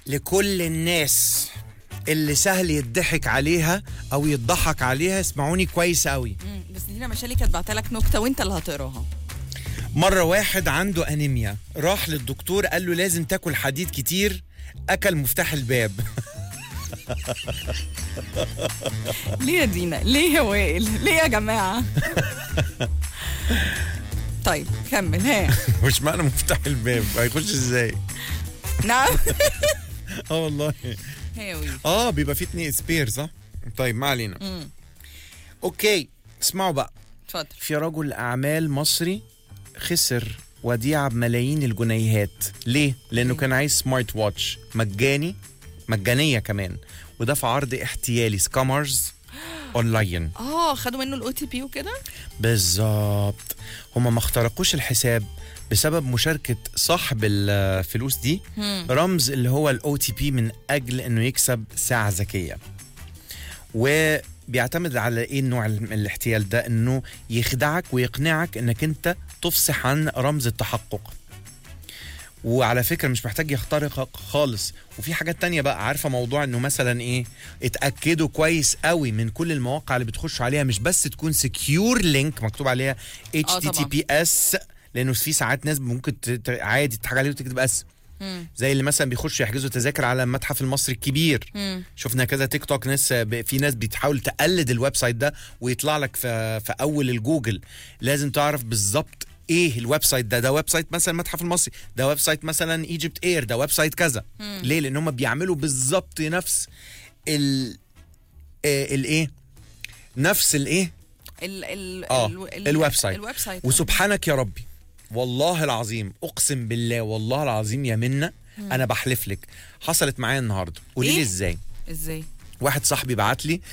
لكل الناس اللي سهل يضحك عليها او يضحك عليها اسمعوني كويس قوي مم، بس دينا مشالي كانت بعت لك نكته وانت اللي هتقراها مرة واحد عنده أنيميا راح للدكتور قال له لازم تاكل حديد كتير أكل مفتاح الباب ليه يا دينا ليه يا وائل ليه يا جماعه طيب كمل ها مش معنى مفتاح الباب هيخش ازاي نعم اه والله ها يا وائل اه بيبقى فيه اتنين سبير صح طيب ما علينا مم، اوكي اسمعوا بقى اتفضل في رجل اعمال مصري خسر وديعة بملايين الجنيهات ليه لانه ليه؟ كان عايز سمارت واتش مجاني مجانية كمان وده في عرض احتيالي سكامرز اونلاين اه خدوا منه الاو تي بي وكده بالظبط هما ما اخترقوش الحساب بسبب مشاركة صاحب الفلوس دي مم. رمز اللي هو الاو تي بي من اجل انه يكسب ساعة ذكية وبيعتمد على ايه النوع من الاحتيال ده انه يخدعك ويقنعك انك انت تفصح عن رمز التحقق وعلى فكرة مش محتاج يخترقك خالص وفي حاجات تانية بقى عارفة موضوع انه مثلا ايه اتأكدوا كويس قوي من كل المواقع اللي بتخشوا عليها مش بس تكون سكيور لينك مكتوب عليها HTTPS لانه في ساعات ناس ممكن ت- ت- عادي تضحك عليه وتكتب اس مم. زي اللي مثلا بيخشوا يحجزوا تذاكر على المتحف المصري الكبير مم. شفنا كذا تيك توك ناس ب- في ناس بتحاول تقلد الويب سايت ده ويطلع لك في في اول الجوجل لازم تعرف بالظبط ايه الويب سايت ده ده ويب سايت مثلا المتحف المصري ده ويب سايت مثلا ايجيبت اير ده ويب سايت كذا ليه لان هم بيعملوا بالظبط نفس ال آه، الايه نفس الايه ال ال اه ال- ال- الويب سايت الويب سايت وسبحانك يا ربي والله العظيم اقسم بالله والله العظيم يا منى انا بحلف لك حصلت معايا النهارده قولي لي إيه؟ ازاي ازاي واحد صاحبي بعت لي